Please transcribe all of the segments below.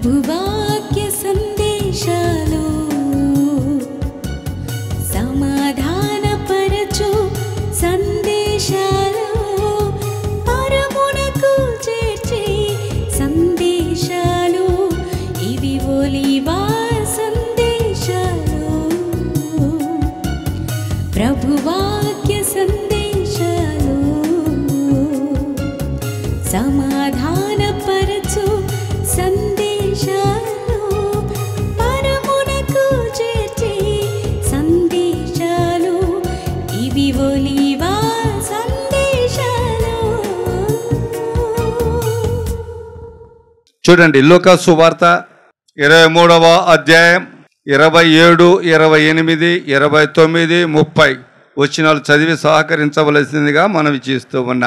ప్రభువాక్య సందేశాలు సమాధానపరచు సందేశాలు పరమునకు చేర్చే సందేశాలు ఇవి ఒలివా సందేశాలు ప్రభువాక్య సందేశాలు సమాధానపరచు సందేశాలు పరమునకు చేర్చే సందేశాలు ఇవి ఒలివా సందేశాలు చూడండి లోకాసు వార్త ఇరవై మూడవ అధ్యాయం ఇరవై ఏడు ఇరవై ఎనిమిది ఇరవై తొమ్మిది ముప్పై వచ్చినాలు చదివి సహకరించవలసిందిగా మనవి చేస్తూ ఉన్నా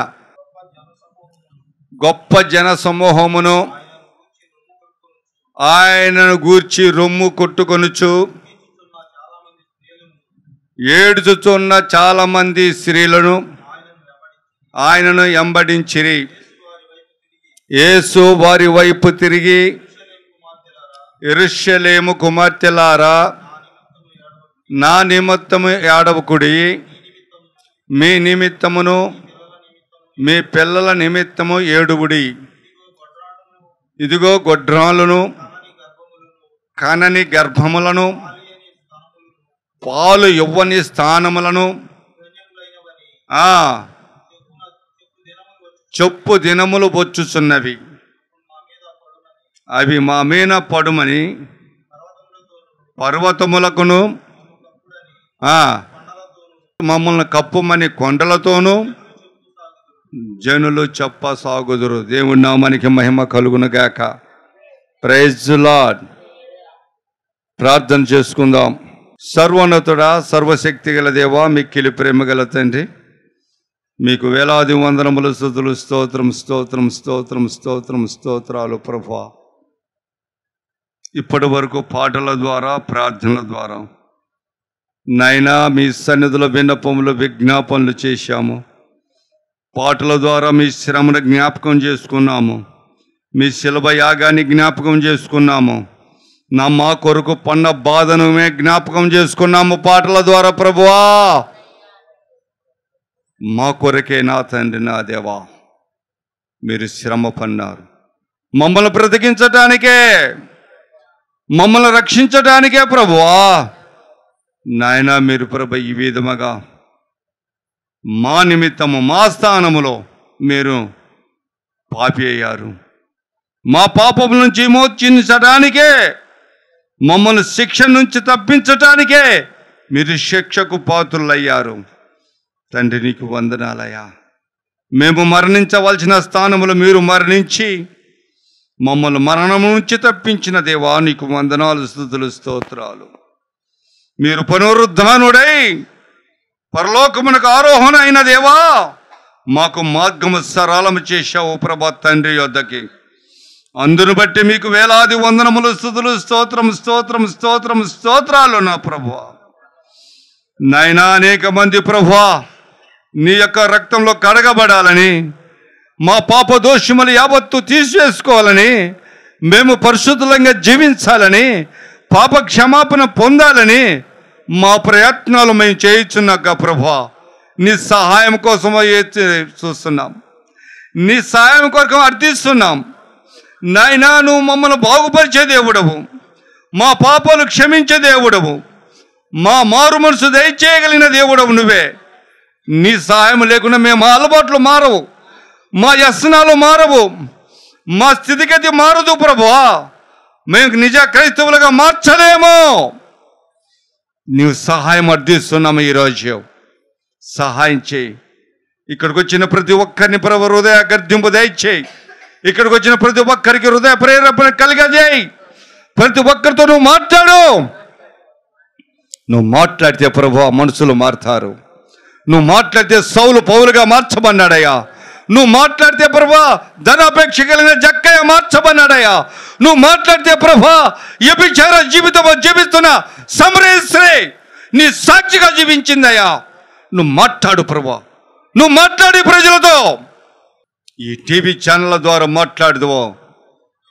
గొప్ప జన సమూహమును ఆయనను గూర్చి రొమ్ము కొట్టుకొనుచు ఏడుచుచున్న చాలా మంది స్త్రీలను ఆయనను ఎంబడించిరి యేసు వారి వైపు తిరిగి ఎరుషలేము కుమార్తెలారా నా నిమిత్తము ఏడవకుడి మీ నిమిత్తమును మీ పిల్లల నిమిత్తము ఏడుగుడి ఇదిగో గొడ్రాలను కనని గర్భములను పాలు ఇవ్వని స్థానములను ఆ చొప్పు దినములు బొచ్చుచున్నవి అవి మా మీన పడుమని పర్వతములకును ఆ, మమ్మల్ని కప్పుమని కొండలతోనూ జనులు చెప్ప సాగుదురు దేవుడి నామానికి మహిమ కలుగును గాక ప్రైజ్ లాడ్ ప్రార్థన చేసుకుందాం సర్వోన్నతుడా సర్వశక్తి గల దేవా మిక్కిలి ప్రేమ గల తండ్రి మీకు వేలాది వందనములు స్థుతులు స్తోత్రం స్తోత్రం స్తోత్రం స్తోత్రం స్తోత్రాలు ప్రభా ఇప్పటి వరకు పాటల ద్వారా ప్రార్థనల ద్వారా నైనా మీ సన్నిధిలో విన్నపములు విజ్ఞాపనలు చేశాము పాటల ద్వారా మీ శ్రమను జ్ఞాపకం చేసుకున్నాము మీ శిలభ యాగాన్ని జ్ఞాపకం చేసుకున్నాము నా మా కొరకు పన్న బాధను మే జ్ఞాపకం చేసుకున్నాము పాటల ద్వారా ప్రభువా మా కొరకే నా తండ్రి నా దేవా మీరు శ్రమ పన్నారు మమ్మల్ని బ్రతికించటానికే మమ్మల్ని రక్షించటానికే ప్రభువా నాయన మీరు ప్రభు ఈ విధముగా మా నిమిత్తము మా స్థానములో మీరు పాపి అయ్యారు మా పాపం నుంచి మోచించడానికే మమ్మల్ని శిక్ష నుంచి తప్పించటానికే మీరు శిక్షకు పాత్రులయ్యారు తండ్రి నీకు వందనాలయ్యా మేము మరణించవలసిన స్థానములు మీరు మరణించి మమ్మల్ని మరణం నుంచి తప్పించిన దేవా నీకు వందనాలు స్థుతులు స్తోత్రాలు మీరు పునరుద్ధానుడై పరలోకమునకు ఆరోహణ అయిన దేవా మాకు మార్గము సరళము చేశావు ప్రభా తండ్రి యొద్దకి అందును బట్టి మీకు వేలాది వందనములు స్థుతులు స్తోత్రం స్తోత్రం స్తోత్రం స్తోత్రాలు నా ప్రభువా నాయనా అనేక మంది ప్రభువా నీ యొక్క రక్తంలో కడగబడాలని మా పాప దోషములు యావత్తు తీసివేసుకోవాలని మేము పరిశుద్ధంగా జీవించాలని పాప క్షమాపణ పొందాలని మా ప్రయత్నాలు మేము చేయించున్నాక ప్రభా నీ సహాయం కోసం ఎత్తి చూస్తున్నాం నీ సహాయం కొరకు అర్థిస్తున్నాం నాయనా నువ్వు మమ్మల్ని బాగుపరిచే దేవుడవు మా పాపాలు క్షమించే దేవుడవు మా మారు మనసు దయచేయగలిగిన దేవుడవు నువ్వే నీ సహాయం లేకుండా మేము మా అలవాట్లు మారవు మా వ్యసనాలు మారవు మా స్థితిగతి మారదు ప్రభువా మేము నిజ క్రైస్తవులుగా మార్చలేము నీవు సహాయం అర్థిస్తున్నాము ఈరోజు సహాయం చేయి ఇక్కడికి వచ్చిన ప్రతి ఒక్కరిని ప్రభు హృదయ గర్దింపు దయచేయి ఇక్కడికి వచ్చిన ప్రతి ఒక్కరికి హృదయ ప్రేరేపణ కలిగజేయి ప్రతి ఒక్కరితో నువ్వు మాట్లాడు నువ్వు మాట్లాడితే ప్రభు మనుషులు మారుతారు నువ్వు మాట్లాడితే సౌలు పౌలుగా మార్చబన్నాడయ్యా నువ్వు మాట్లాడితే ప్రభా ధనాపేక్ష కలిగిన జక్కయ్య మార్చబన్నాడయ్యా నువ్వు మాట్లాడితే ప్రభా వ్యభిచార జీవితం జీవిస్తున్న సమరేశ్వరే నీ సాక్షిగా జీవించిందయ్యా నువ్వు మాట్లాడు ప్రభా నువ్వు మాట్లాడి ప్రజలతో ఈ టీవీ ఛానళ్ళ ద్వారా మాట్లాడుదువో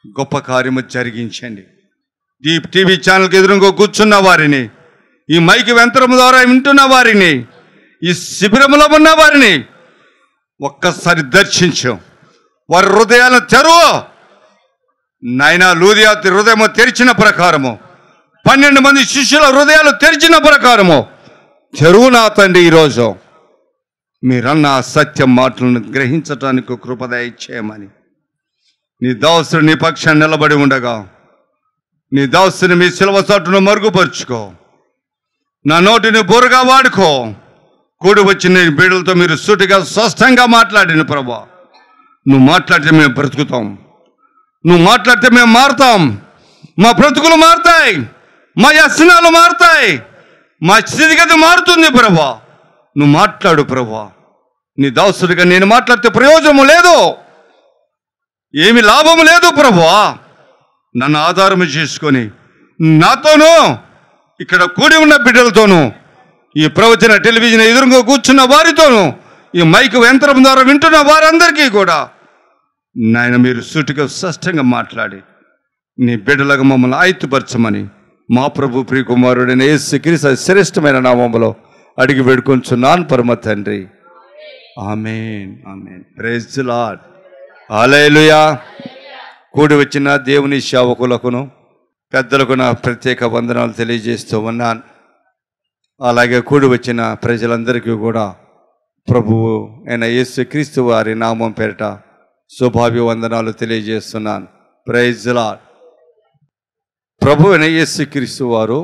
గొప్ప కార్యము జరిగించండి ఈ టీవీ ఛానల్కి ఎదురుగా కూర్చున్న వారిని ఈ మైకి యంత్రం ద్వారా వింటున్న వారిని ఈ శిబిరంలో ఉన్న వారిని ఒక్కసారి దర్శించు వారి హృదయాలను తెరువు నాయన లూదియాతి హృదయము తెరిచిన ప్రకారము పన్నెండు మంది శిష్యుల హృదయాలు తెరిచిన ప్రకారము తెరువు నా తండ్రి ఈరోజు మీరన్న ఆ సత్యం మాటలను గ్రహించటానికి కృపదయ చేయమని నీ దాసుడు నీ పక్షాన్ని నిలబడి ఉండగా నీ దాసుని మీ శిలవ చాటును మరుగుపరుచుకో నా నోటిని బోరుగా వాడుకో కూడి వచ్చిన ఈ బిడ్డలతో మీరు సూటిగా స్పష్టంగా మాట్లాడిన ప్రభా నువ్వు మాట్లాడితే మేము బ్రతుకుతాం నువ్వు మాట్లాడితే మేము మారుతాం మా బ్రతుకులు మారుతాయి మా వ్యసనాలు మారుతాయి మా స్థితిగతి మారుతుంది ప్రభా నువ్వు మాట్లాడు ప్రభా నీ దాసుడిగా నేను మాట్లాడితే ప్రయోజనము లేదు ఏమి లాభము లేదు ప్రభువా నన్ను ఆధారం చేసుకొని నాతోనూ ఇక్కడ కూడి ఉన్న బిడ్డలతోనూ ఈ ప్రవచన టెలివిజన్ ఎదురుగా కూర్చున్న వారితోనూ ఈ మైక్ యంత్రం ద్వారా వింటున్న వారందరికీ కూడా నాయన మీరు సూటిగా స్పష్టంగా మాట్లాడి నీ బిడ్డలకు మమ్మల్ని ఆయుత్తుపరచమని మా ప్రభు ప్రియకుమారుడైన యేసు క్రీస్తు శ్రేష్టమైన నామములో అడిగి వేడుకొంచున్నాను పరమ తండ్రి amen amen praise Lord hallelujah కూడి వచ్చిన దేవుని సేవకులకును పెద్దలకు నా ప్రత్యేక వందనాలు తెలియజేస్తూ ఉన్నాను అలాగే కూడి వచ్చిన ప్రజలందరికీ కూడా ప్రభువు అయిన యేసు క్రీస్తు వారి నామం పేరిట శుభాభివందనాలు తెలియజేస్తున్నాను ప్రైజ్ లాడ్ ప్రభు అయిన యేసు క్రీస్తు వారు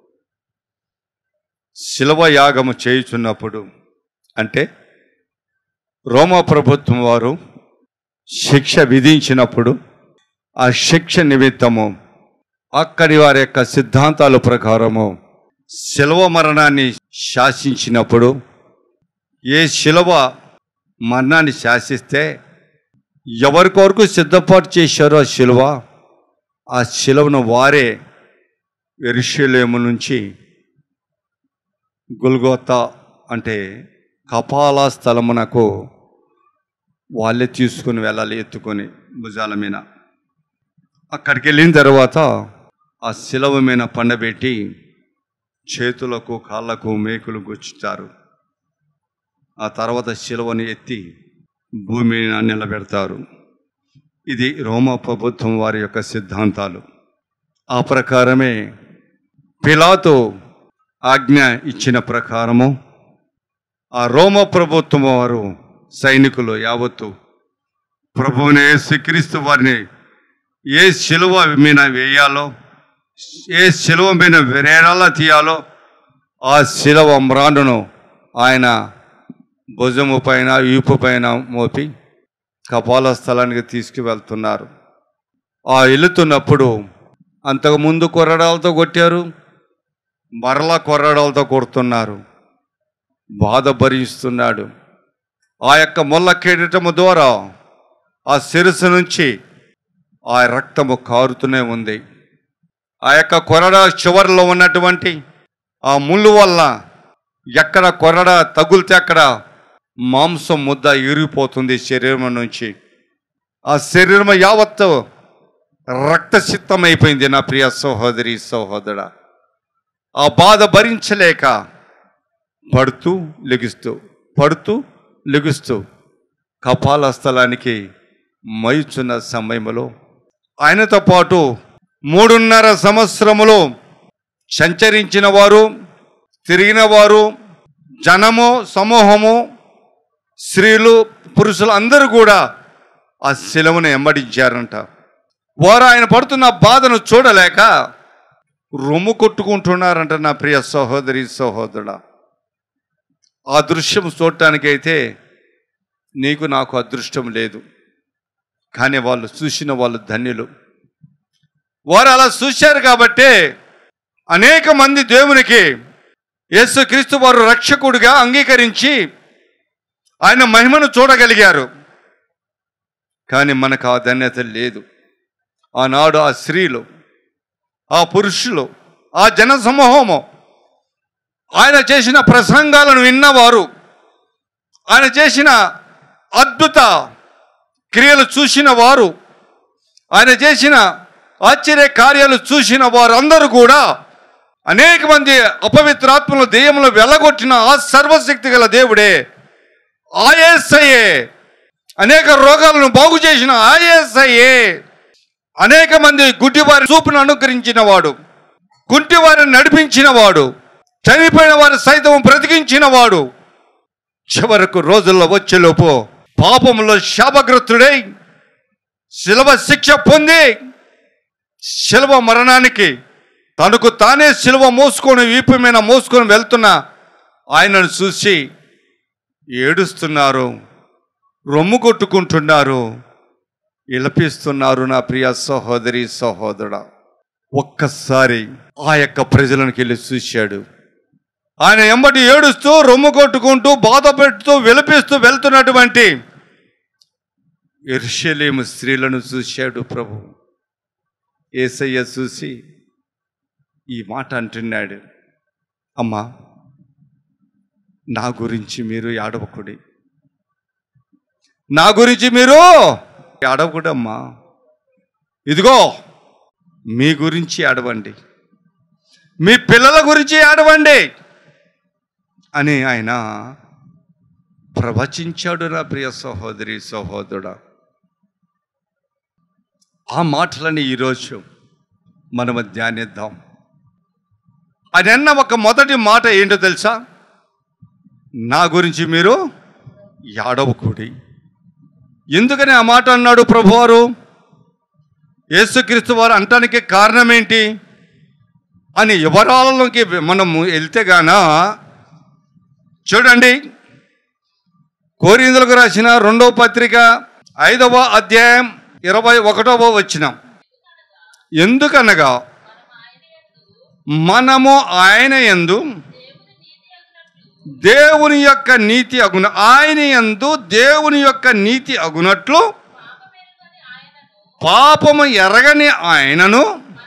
శిలవ యాగము చేయుచున్నప్పుడు అంటే రోమా ప్రభుత్వం వారు శిక్ష విధించినప్పుడు ఆ శిక్ష నిమిత్తము అక్కడి వారి యొక్క సిద్ధాంతాల ప్రకారము శిలవ మరణాన్ని శాసించినప్పుడు ఏ శిలవ మరణాన్ని శాసిస్తే ఎవరి కొరకు సిద్ధపాటు చేశారో ఆ శిలువ ఆ శిలువను వారే ఎరుషలేము నుంచి గుల్గోత అంటే కపాల స్థలమునకు వాళ్ళే తీసుకుని వెళ్ళాలి ఎత్తుకొని భుజాల మీద అక్కడికి వెళ్ళిన తర్వాత ఆ శిలవ మీద పండబెట్టి చేతులకు కాళ్ళకు మేకులు గుచ్చుతారు ఆ తర్వాత శిలవని ఎత్తి భూమి మీద నిలబెడతారు ఇది రోమా ప్రభుత్వం వారి యొక్క సిద్ధాంతాలు ఆ ప్రకారమే పిలాతో ఆజ్ఞ ఇచ్చిన ప్రకారము ఆ రోమ ప్రభుత్వం వారు సైనికులు యావత్తు ప్రభువుని యేసుక్రీస్తు వారిని ఏ శిలువ మీద వేయాలో ఏ శిలువ మీద వేరేలా తీయాలో ఆ శిలువ మ్రాండును ఆయన భుజము పైన ఈపు పైన మోపి కపాల స్థలానికి తీసుకువెళ్తున్నారు ఆ వెళుతున్నప్పుడు అంతకు ముందు కొర్రడాలతో కొట్టారు మరలా కొర్రడాలతో కొడుతున్నారు బాధ భరిస్తున్నాడు ఆ యొక్క ముళ్ళ కిరీటము ద్వారా ఆ శిరస్సు నుంచి ఆ రక్తము కారుతూనే ఉంది ఆ యొక్క కొరడ చివరిలో ఉన్నటువంటి ఆ ముళ్ళు వల్ల ఎక్కడ కొరడ తగులితే అక్కడ మాంసం ముద్ద ఇరిగిపోతుంది శరీరం నుంచి ఆ శరీరం యావత్తు రక్తసిద్ధం అయిపోయింది నా ప్రియ సహోదరి సహోదరా ఆ బాధ భరించలేక పడుతూ లెగుస్తూ పడుతూ లెగుస్తూ కపాల స్థలానికి మైచున్న సమయంలో ఆయనతో పాటు మూడున్నర సంవత్సరములో సంచరించిన వారు తిరిగిన వారు జనము సమూహము స్త్రీలు పురుషులు అందరూ కూడా ఆ శిలవును ఎమ్మడించారంట వారు ఆయన పడుతున్న బాధను చూడలేక రొమ్ము కొట్టుకుంటున్నారంట నా ప్రియ సహోదరి సహోదరుడా ఆ దృశ్యం చూడటానికైతే నీకు నాకు అదృష్టం లేదు కానీ వాళ్ళు చూసిన వాళ్ళు ధన్యులు వారు అలా చూశారు కాబట్టే అనేక మంది దేవునికి యేసుక్రీస్తు వారు రక్షకుడిగా అంగీకరించి ఆయన మహిమను చూడగలిగారు కానీ మనకు ఆ ధన్యత లేదు ఆనాడు ఆ స్త్రీలు ఆ పురుషులు ఆ జన సమూహము ఆయన చేసిన ప్రసంగాలను విన్నవారు ఆయన చేసిన అద్భుత క్రియలు చూసిన వారు ఆయన చేసిన ఆశ్చర్య కార్యాలు చూసిన వారందరూ కూడా అనేక మంది అపవిత్రాత్మలు దెయ్యములు వెళ్ళగొట్టిన ఆ సర్వశక్తి గల దేవుడే ఆయేసయ్యే అనేక రోగాలను బాగు చేసిన ఆయేసయ్యే అనేక మంది గుడ్డివారి చూపును అనుగ్రహించిన వాడు కుంటి వారిని నడిపించిన వాడు చనిపోయిన వారి సైతం బ్రతికించిన వాడు చివరకు రోజుల్లో వచ్చేలోపు పాపంలో శాపగ్రస్తుడై శిలవ శిక్ష పొంది శిలవ మరణానికి తనకు తానే శిలువ మోసుకొని వీపు మీద మోసుకొని వెళ్తున్న ఆయనను చూసి ఏడుస్తున్నారు రొమ్ము కొట్టుకుంటున్నారు ఇలపిస్తున్నారు నా ప్రియ సహోదరి సహోదరుడా ఒక్కసారి ఆ యొక్క ప్రజలకు వెళ్ళి చూశాడు ఆయన ఎంబటి ఏడుస్తూ రొమ్ము కొట్టుకుంటూ బాధ పెడుతూ విలపిస్తూ వెళ్తున్నటువంటి ఎర్షలేము స్త్రీలను చూశాడు ప్రభు ఏసయ్య చూసి ఈ మాట అంటున్నాడు అమ్మా నా గురించి మీరు ఏడవకుడి నా గురించి మీరు ఏడవకూడమ్మా ఇదిగో మీ గురించి ఏడవండి మీ పిల్లల గురించి ఏడవండి అని ఆయన ప్రవచించాడు నా ప్రియ సహోదరి సహోదరుడా ఆ మాటలని ఈరోజు మనము ధ్యానిద్దాం ఆయన అన్న ఒక మొదటి మాట ఏంటో తెలుసా నా గురించి మీరు ఏడవకూడి ఎందుకని ఆ మాట అన్నాడు ప్రభువారు యేసుక్రీస్తు వారు అంటానికి కారణం ఏంటి అని వివరాలలోకి మనము వెళ్తే గాన చూడండి కోరిందులకు రాసిన రెండవ పత్రిక ఐదవ అధ్యాయం ఇరవై ఒకటవ వచ్చిన ఎందుకనగా మనము ఆయన యందు దేవుని యొక్క నీతి అగున ఆయన యందు దేవుని యొక్క నీతి అగునట్లు పాపము ఎరగని ఆయనను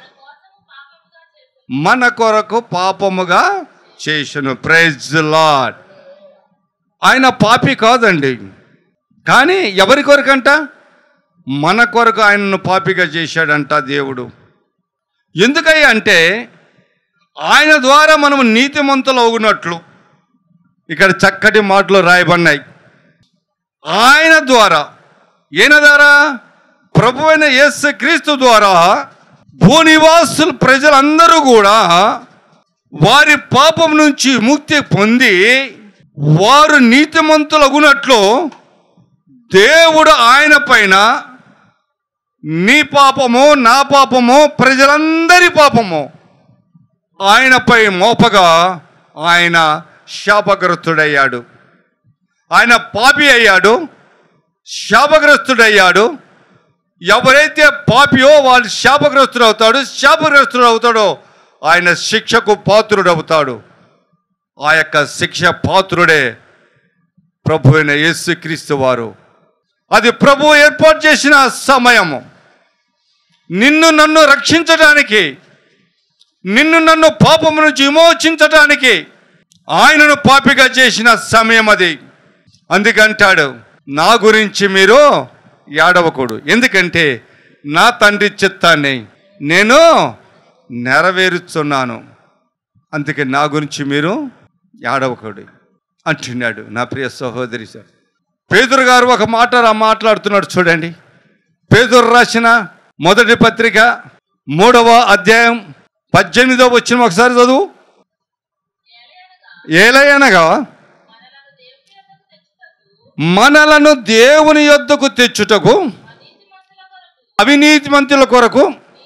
మన కొరకు పాపముగా చేసను ప్రైజ్ లాడ్ ఆయన పాపి కాదండి కానీ ఎవరి కొరకంట మన కొరకు ఆయనను పాపిగా చేశాడంట దేవుడు ఎందుకై అంటే ఆయన ద్వారా మనము నీతిమంతులు అవునట్లు ఇక్కడ చక్కటి మాటలు రాయబడినాయి ఆయన ద్వారా ఈయన ద్వారా ప్రభు అయిన యేసు క్రీస్తు ద్వారా భూనివాసులు ప్రజలందరూ కూడా వారి పాపం నుంచి ముక్తి పొంది వారు నీతిమంతులగునట్లు దేవుడు ఆయన పైన నీ పాపము నా పాపము ప్రజలందరి పాపము ఆయనపై మోపగా ఆయన శాపగ్రస్తుడయ్యాడు ఆయన పాపి అయ్యాడు శాపగ్రస్తుడయ్యాడు ఎవరైతే పాపియో వాళ్ళు శాపగ్రస్తుడు అవుతాడు శాపగ్రస్తుడు అవుతాడో ఆయన శిక్షకు పాత్రుడు అవుతాడు ఆ యొక్క శిక్ష పాత్రుడే ప్రభు అయిన యేసుక్రీస్తు వారు అది ప్రభు ఏర్పాటు చేసిన సమయము నిన్ను నన్ను రక్షించడానికి నిన్ను నన్ను పాపము నుంచి విమోచించడానికి ఆయనను పాపిగా చేసిన సమయం అది అందుకంటాడు నా గురించి మీరు ఏడవకూడు ఎందుకంటే నా తండ్రి చిత్తాన్ని నేను నెరవేరుస్తున్నాను అందుకే నా గురించి మీరు ఏడవకూడు అంటున్నాడు నా ప్రియ సహోదరి సార్ పేదరు గారు ఒక మాట రా- మాట్లాడుతున్నాడు చూడండి పేదరు రాసిన మొదటి పత్రిక మూడవ అధ్యాయం పద్దెనిమిదవ వచ్చిన ఒకసారి చదువు ఏలయనగా మనలను దేవుని యొద్దకు తెచ్చుటకు అవినీతిమంతుల కొరకు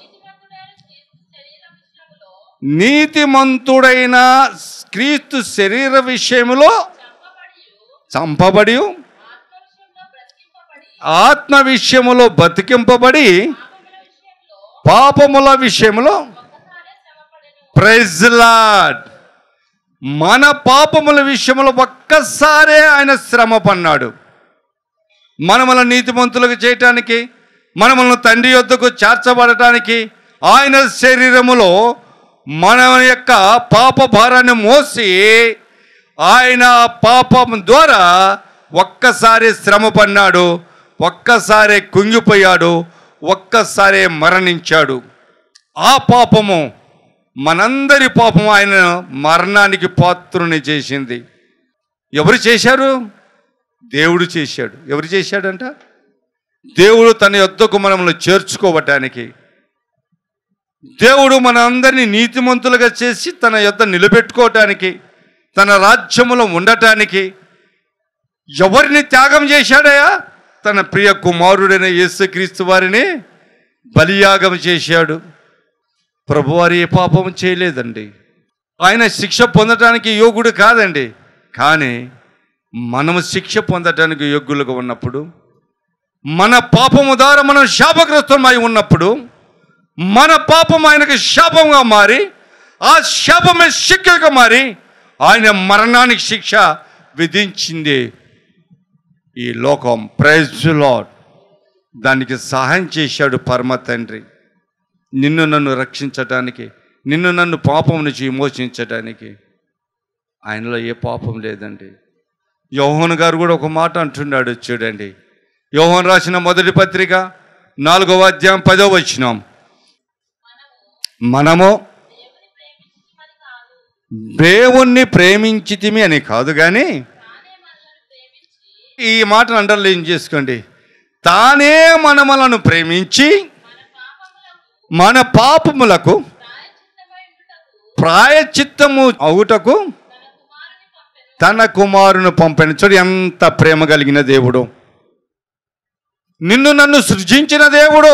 నీతిమంతుడైన క్రీస్తు శరీర విషయములో చంపబడి ఆత్మ విషయములో బతికింపబడి పాపముల విషయములో ప్రైజ్లాడ్ మన పాపముల విషయంలో ఒక్కసారే ఆయన శ్రమ పన్నాడు మనముల నీతిమంతులకు చేయటానికి మనములను తండ్రి యొద్దకు చేర్చబడటానికి ఆయన శరీరములో మన యొక్క పాప భారాన్ని మోసి ఆయన పాపం ద్వారా ఒక్కసారి శ్రమ పన్నాడు ఒక్కసారి కుంగిపోయాడు ఒక్కసారే మరణించాడు ఆ పాపము మనందరి పాపం ఆయన మరణానికి పాత్రుని చేసింది ఎవరు చేశారు దేవుడు చేశాడు ఎవరు చేశాడంట దేవుడు తన యొద్దకు మనల్ని చేర్చుకోవటానికి దేవుడు మన అందరినీ నీతిమంతులుగా చేసి తన యొద్ద నిలబెట్టుకోవటానికి తన రాజ్యములో ఉండటానికి ఎవరిని త్యాగం చేశాడయా తన ప్రియ కుమారుడైన యేసుక్రీస్తు వారిని బలియాగం చేశాడు ప్రభువారి ఏ పాపం చేయలేదండి ఆయన శిక్ష పొందటానికి యోగుడు కాదండి కానీ మనము శిక్ష పొందటానికి యోగ్యులుగా ఉన్నప్పుడు మన పాపము ద్వారా మనం శాపగ్రస్తమై ఉన్నప్పుడు మన పాపం ఆయనకు శాపంగా మారి ఆ శాపమే శిక్షగా మారి ఆయన మరణానికి శిక్ష విధించింది ఈ లోకం ప్రైజ్ లాడ్ దానికి సహాయం చేశాడు పరమ తండ్రి నిన్ను నన్ను రక్షించటానికి నిన్ను నన్ను పాపం నుంచి విమోచించటానికి ఆయనలో ఏ పాపం లేదండి యోహన్ గారు కూడా ఒక మాట అంటున్నాడు చూడండి యోహన్ రాసిన మొదటి పత్రిక నాలుగవ అధ్యాయం పదో వచ్చినాం మనము దేవుణ్ణి ప్రేమించితిమి అని కాదు కానీ ఈ మాటను అండర్లైన్ చేసుకోండి తానే మనమలను ప్రేమించి మన పాపములకు ప్రాయచిత్తము అవుటకు తన కుమారుని పంపిన చూడు ఎంత ప్రేమ కలిగిన దేవుడు నిన్ను నన్ను సృజించిన దేవుడు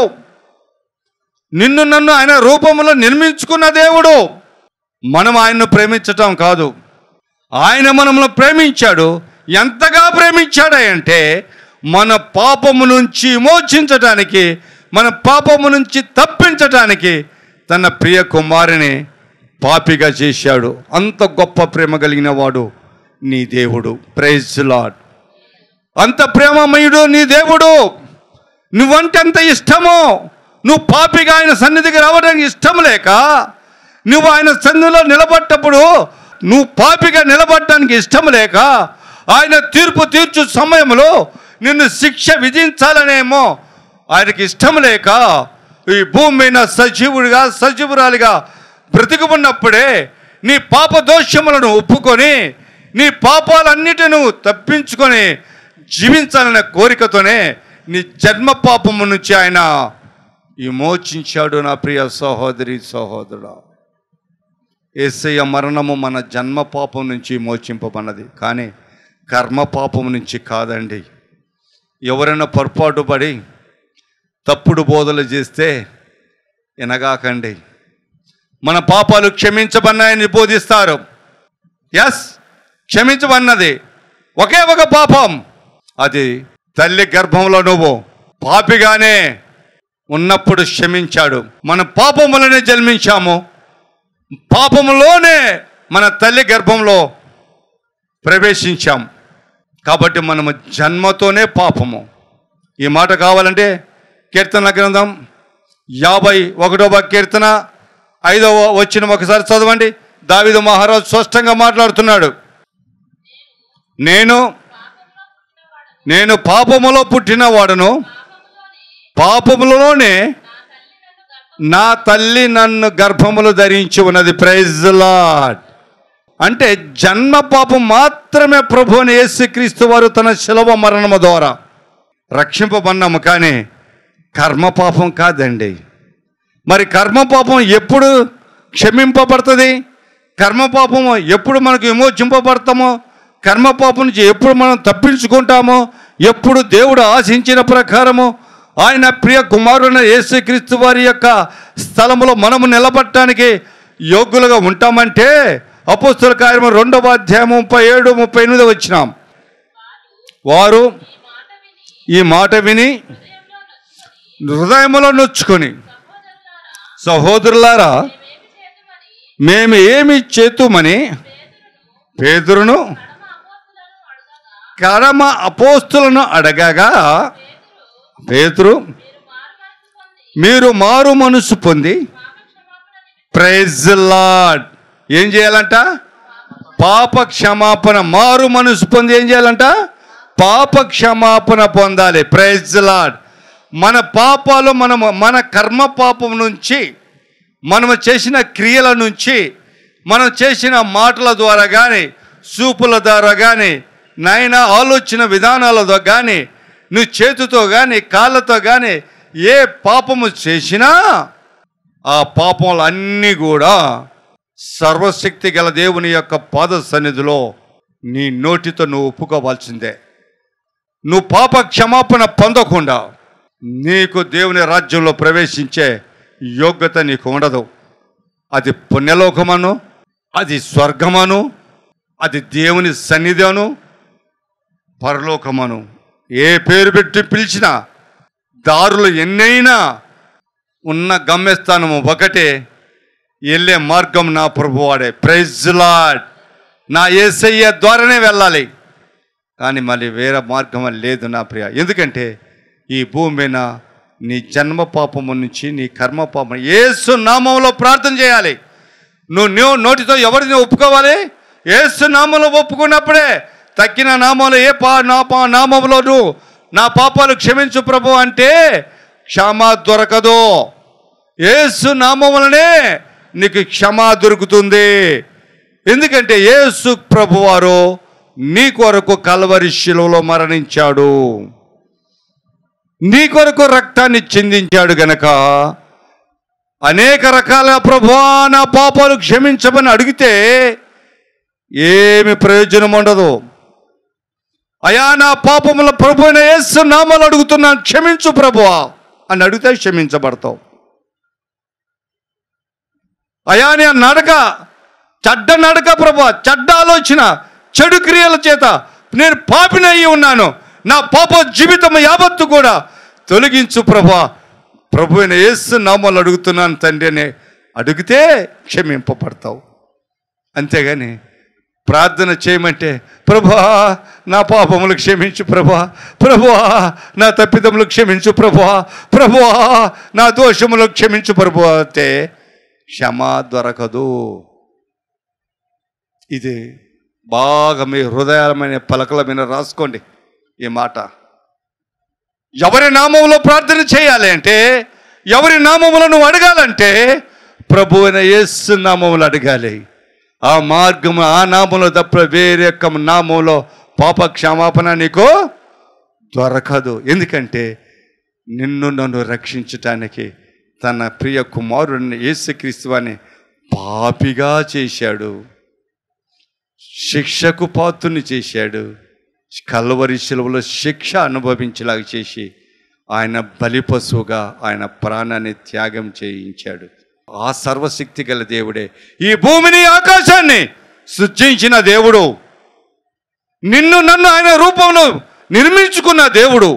నిన్ను నన్ను ఆయన రూపంలో నిర్మించుకున్న దేవుడు మనం ఆయన్ను ప్రేమించటం కాదు ఆయన మనల్ని ప్రేమించాడు ఎంతగా ప్రేమించాడంటే మన పాపము నుంచి విమోచించటానికి మన పాపము నుంచి తప్పించటానికి తన ప్రియ కుమారుని పాపిగా చేశాడు అంత గొప్ప ప్రేమ కలిగిన వాడు నీ దేవుడు ప్రైజ్ లాడ్ అంత ప్రేమమయుడు నీ దేవుడు నువ్వంటే అంత ఇష్టమో నువ్వు పాపిగా ఆయన సన్నిధికి రావడానికి ఇష్టం లేక నువ్వు ఆయన సన్నిధిలో నిలబడ్డప్పుడు నువ్వు పాపిగా నిలబడటానికి ఇష్టం లేక ఆయన తీర్పు తీర్చు సమయంలో నిన్ను శిక్ష విధించాలనేమో ఆయనకి ఇష్టం లేక ఈ భూమి మీద సజీవుడిగా సజీవురాలిగా బ్రతికి ఉన్నప్పుడే నీ పాప దోషములను ఒప్పుకొని నీ పాపాలన్నిటి నువ్వు తప్పించుకొని జీవించాలనే కోరికతోనే నీ జన్మ పాపము నుంచి ఆయన విమోచించాడు నా ప్రియ సహోదరి సహోదరుడా ఏసయ్య మరణము మన జన్మ పాపం నుంచి విమోచింపబన్నది కానీ కర్మ పాపం నుంచి కాదండి ఎవరైనా పొరపాటు పడి తప్పుడు బోధలు చేస్తే వినగాకండి మన పాపాలు క్షమించబన్నాయని బోధిస్తారు ఎస్ క్షమించబన్నది ఒకే ఒక పాపం అది తల్లి గర్భంలో నువ్వు పాపిగానే ఉన్నప్పుడు క్షమించాడు మన పాపములనే జన్మించాము పాపములోనే మన తల్లి గర్భంలో ప్రవేశించాం కాబట్టి మనము జన్మతోనే పాపము ఈ మాట కావాలంటే కీర్తన గ్రంథం యాభై ఒకటవ కీర్తన ఐదవ వచ్చిన ఒకసారి చదవండి దావిదు మహారాజు స్పష్టంగా మాట్లాడుతున్నాడు నేను నేను పాపములో పుట్టిన వాడను పాపములోనే నా తల్లి నన్ను గర్భములు ధరించి ఉన్నది ప్రైజ్ లాడ్ అంటే జన్మ పాపం మాత్రమే ప్రభువుని యేసుక్రీస్తు వారు తన శిలవ మరణము ద్వారా రక్షింపబన్నాము కానీ కర్మ పాపం కాదండి మరి కర్మ పాపం ఎప్పుడు క్షమింపబడుతుంది కర్మ పాపం ఎప్పుడు మనకు విమోచింపబడతామో కర్మ పాపం నుంచి ఎప్పుడు మనం తప్పించుకుంటామో ఎప్పుడు దేవుడు ఆశించిన ప్రకారము ఆయన ప్రియ కుమారుని యేసుక్రీస్తు వారి యొక్క స్థలములో మనము నిలబడటానికి యోగ్యులుగా ఉంటామంటే అపోస్తుల కార్యము రెండవ అధ్యాయం ముప్పై ఏడు ముప్పై ఎనిమిది వచ్చినాం వారు ఈ మాట విని హృదయములో నొచ్చుకొని సహోదరులారా మేము ఏమి చేతుమని పేదరును కడమ అపోస్తులను అడగగా పేతురు మీరు మారు మనసు పొంది ప్రైజ్ లాడ్ ఏం చేయాలంట పాప క్షమాపణ మారు మనసు పొంది ఏం చేయాలంట పాప క్షమాపణ పొందాలి ప్రైజ్ లాడ్ మన పాపాలు మనము మన కర్మ పాపం నుంచి మనము చేసిన క్రియల నుంచి మనం చేసిన మాటల ద్వారా కానీ చూపుల ద్వారా కానీ నాయన ఆలోచన విధానాలతో కానీ నువ్వు చేతితో కానీ కాళ్ళతో కానీ ఏ పాపము చేసినా ఆ పాపములు అన్నీ కూడా సర్వశక్తి గల దేవుని యొక్క పాద సన్నిధిలో నీ నోటితో నువ్వు ఒప్పుకోవాల్సిందే నువ్వు పాప క్షమాపణ పొందకుండా నీకు దేవుని రాజ్యంలో ప్రవేశించే యోగ్యత నీకు ఉండదు అది పుణ్యలోకమను అది స్వర్గమను అది దేవుని సన్నిధి పరలోకమను ఏ పేరు పెట్టి పిలిచినా దారులు ఎన్నైనా ఉన్న గమ్యస్థానము ఒకటే వెళ్ళే మార్గం నా ప్రభువాడే ప్రైజ్ లాడ్ నా ఏసయ్య ద్వారానే వెళ్ళాలి కానీ మళ్ళీ వేరే మార్గం లేదు నా ప్రియ ఎందుకంటే ఈ భూమి మీద నీ జన్మ పాపము నుంచి నీ కర్మ పాపం ఏసు నామంలో ప్రార్థన చేయాలి నువ్వు నువ్వు నోటితో ఎవరిని ఒప్పుకోవాలి ఏసు నామంలో ఒప్పుకున్నప్పుడే తక్కిన నామంలో ఏ పా నా పా నామంలో నువ్వు నా పాపాలు క్షమించు ప్రభు అంటే క్షమ దొరకదు ఏసు నామములనే నీకు క్షమ దొరుకుతుంది ఎందుకంటే యేసు ప్రభువారు నీ కొరకు కలవరి శిలువలో మరణించాడు నీ కొరకు రక్తాన్ని చిందించాడు గనక అనేక రకాల ప్రభువా నా పాపాలు క్షమించమని అడిగితే ఏమి ప్రయోజనం ఉండదు అయా నా పాపముల ప్రభు అయిన యేసు నామాలు అడుగుతున్నాను క్షమించు ప్రభువా అని అడిగితే క్షమించబడతావు అయా నీ నడక చెడ్డ నడక ప్రభు చెడ్డ ఆలోచన చెడు క్రియల చేత నేను పాపినయ్యి ఉన్నాను నా పాప జీవితం యావత్తు కూడా తొలగించు ప్రభా ప్రభు అయిన యేసు నామాలు అడుగుతున్నాను తండ్రి అని అడిగితే క్షమింపబడతావు అంతేగాని ప్రార్థన చేయమంటే ప్రభా నా పాపములు క్షమించు ప్రభా ప్రభా నా తప్పిదములు క్షమించు ప్రభా ప్రభా నా దోషములు క్షమించు ప్రభు అంటే క్షమ దొరకదు ఇది బాగా మీ హృదయమైన పలకల మీద రాసుకోండి ఈ మాట ఎవరి నామంలో ప్రార్థన చేయాలి అంటే ఎవరి నామములో నువ్వు అడగాలంటే ప్రభు అయిన యేసు నామములు అడగాలి ఆ మార్గం ఆ నామంలో తప్ప వేరే యొక్క నామంలో పాప క్షమాపణ నీకు దొరకదు ఎందుకంటే నిన్ను నన్ను రక్షించటానికి తన ప్రియ కుమారుడిని యేసుక్రీస్తు అని పాపిగా చేశాడు శిక్షకు పాత్రుని చేశాడు కల్వరి శిలువలో శిక్ష అనుభవించేలాగా చేసి ఆయన బలిపశువుగా ఆయన ప్రాణాన్ని త్యాగం చేయించాడు ఆ సర్వశక్తి గల దేవుడే ఈ భూమిని ఆకాశాన్ని సృష్టించిన దేవుడు నిన్ను నన్ను ఆయన రూపంలో నిర్మించుకున్న దేవుడు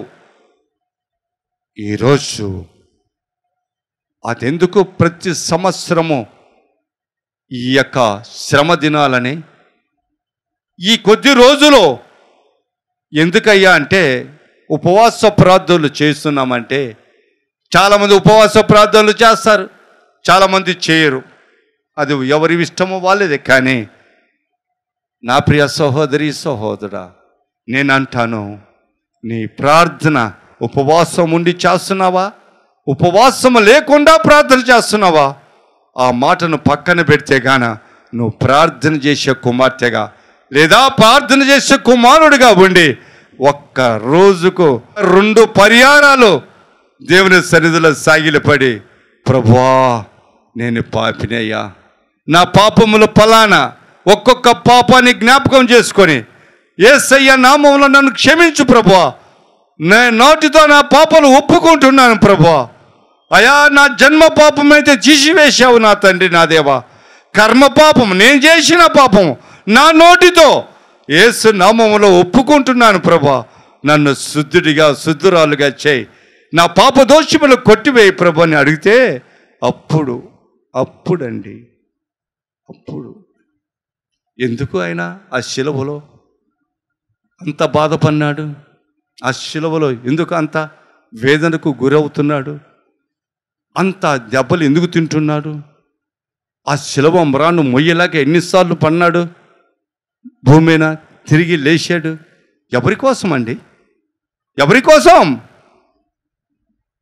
ఈరోజు అదెందుకు ప్రతి సంవత్సరము ఈ యొక్క శ్రమ దినాలని ఈ కొద్ది రోజులు ఎందుకయ్యా అంటే ఉపవాస ప్రార్థనలు చేస్తున్నామంటే చాలామంది ఉపవాస ప్రార్థనలు చేస్తారు చాలామంది చేయరు అది ఎవరి ఇష్టమో వాళ్ళదే కానీ నా ప్రియ సహోదరి సహోదరా నేను అంటాను నీ ప్రార్థన ఉపవాసం ఉండి చేస్తున్నావా ఉపవాసం లేకుండా ప్రార్థన చేస్తున్నావా ఆ మాటను పక్కన పెడితే గాన నువ్వు ప్రార్థన చేసే కుమార్తెగా లేదా ప్రార్థన చేసే కుమారుడిగా ఉండి ఒక్క రోజుకు రెండు పరిహారాలు దేవుని సన్నిధిలో సాగిలపడి ప్రభువా నేను పాపినయ్యా నా పాపములు పలానా ఒక్కొక్క పాపాన్ని జ్ఞాపకం చేసుకొని ఏసయ్య నామంలో నన్ను క్షమించు ప్రభువా నే నోటితో నా పాపలు ఒప్పుకుంటున్నాను ప్రభువా అయా నా జన్మ పాపం అయితే తీసివేశావు నా తండ్రి నా దేవా కర్మ పాపం నేను చేసిన పాపం నా నోటితో ఏసు నామములో ఒప్పుకుంటున్నాను ప్రభా నన్ను శుద్ధుడిగా శుద్ధురాలుగా చేయి నా పాప దోషములు కొట్టివేయి ప్రభు అని అడిగితే అప్పుడు అప్పుడండి అప్పుడు ఎందుకు ఆయన ఆ శిలువలో అంత బాధపడినాడు ఆ శిలువలో ఎందుకు అంత వేదనకు గురవుతున్నాడు అంత దెబ్బలు ఎందుకు తింటున్నాడు ఆ శిలవ మ్రాను మొయ్యలాగా ఎన్నిసార్లు పన్నాడు భూమి మీద తిరిగి లేచాడు ఎవరి కోసం అండి ఎవరి కోసం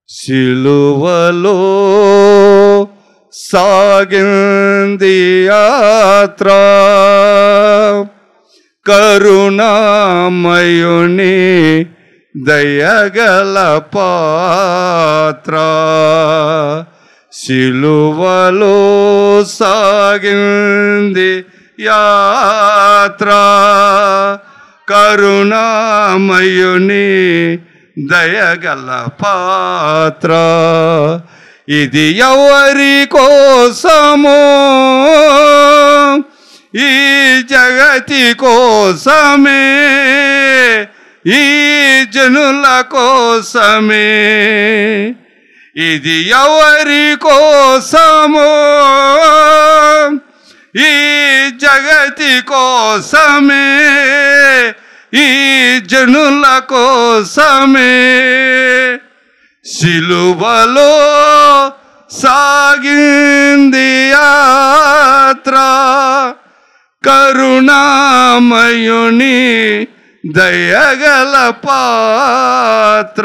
సిలువలో సాగింది యాత్ర కరుణామయుని దయగల పాత్ర సిలువలో సాగింది యాత్ర కరుణామయుని దయగల పాత్ర ఇది ఎవరి కోసమో ఈ జగతి కోసమే ఈ జనుల కోసమే ఇది ఎవరి కోసమో ఈ జగతి కోసమే ఈ జనుల కోసమే సిలువలో సాగింది యాత్ర కరుణామయుని దయగల పాత్ర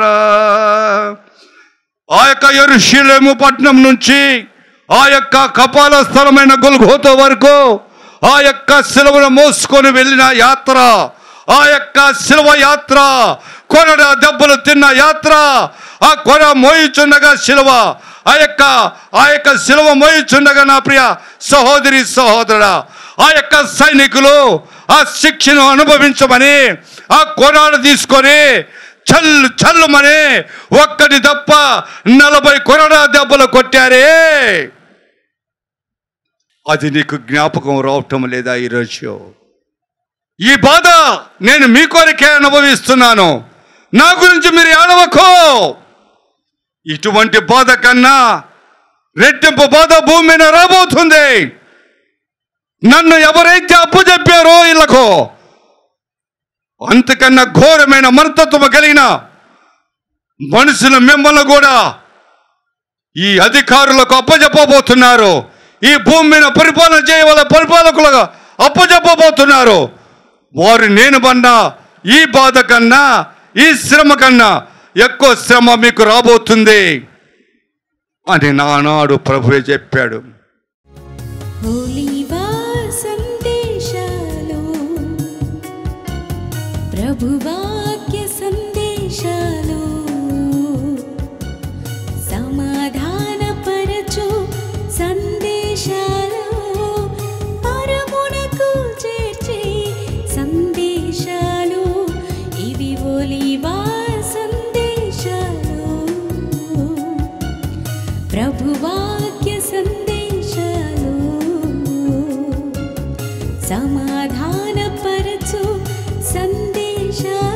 ఆ యొక్క ఎరుషులేము పట్నం నుంచి ఆ యొక్క కపాల స్థలమైన గొల్గోత వరకు ఆ యొక్క శిలువను మోసుకొని వెళ్ళిన యాత్ర ఆ యొక్క శిలువ యాత్ర కొనడ దెబ్బలు తిన్న యాత్ర ఆ కొన మోయిచుండగా శిలువ ఆ యొక్క ఆ యొక్క శిలువ మోయిచుండగా నా ప్రియ సహోదరి సహోదరుడా ఆ యొక్క సైనికులు ఆ శిక్షను అనుభవించమని ఆ కొనాడు తీసుకొని చల్లు చల్లుమని ఒక్కటి తప్ప నలభై కొరడా దెబ్బలు కొట్టారే అది నీకు జ్ఞాపకం రావటం లేదా ఈరోజు ఈ బాధ నేను మీ కొరకే అనుభవిస్తున్నాను నా గురించి మీరు ఏడవకో ఇటువంటి బాధ కన్నా రెట్టింపు బాధ భూమి మీద రాబోతుంది నన్ను ఎవరైతే అప్పు చెప్పారో ఇళ్ళకో అంతకన్నా ఘోరమైన మనతత్వం కలిగిన మనుషులు మిమ్మల్ని కూడా ఈ అధికారులకు అప్పజెప్పబోతున్నారు ఈ భూమి మీద పరిపాలన చేయవల పరిపాలకులుగా అప్పజెప్పబోతున్నారు వారు నేను పన్నా ఈ బాధ కన్నా ఈ శ్రమ కన్నా ఎక్కువ శ్రమ మీకు రాబోతుంది అని నానాడు ప్రభువే చెప్పాడు ఒలివా సందేశాలు ప్రభువాక్య సందేశాలు సమాధానపరచు సందేశాలు పరమునకు చేర్చే సందేశాలు ఇవి ఒలివా సందేశాలు ప్రభువాక్య సందేశాలు సమాధానపరచు సందేశాలు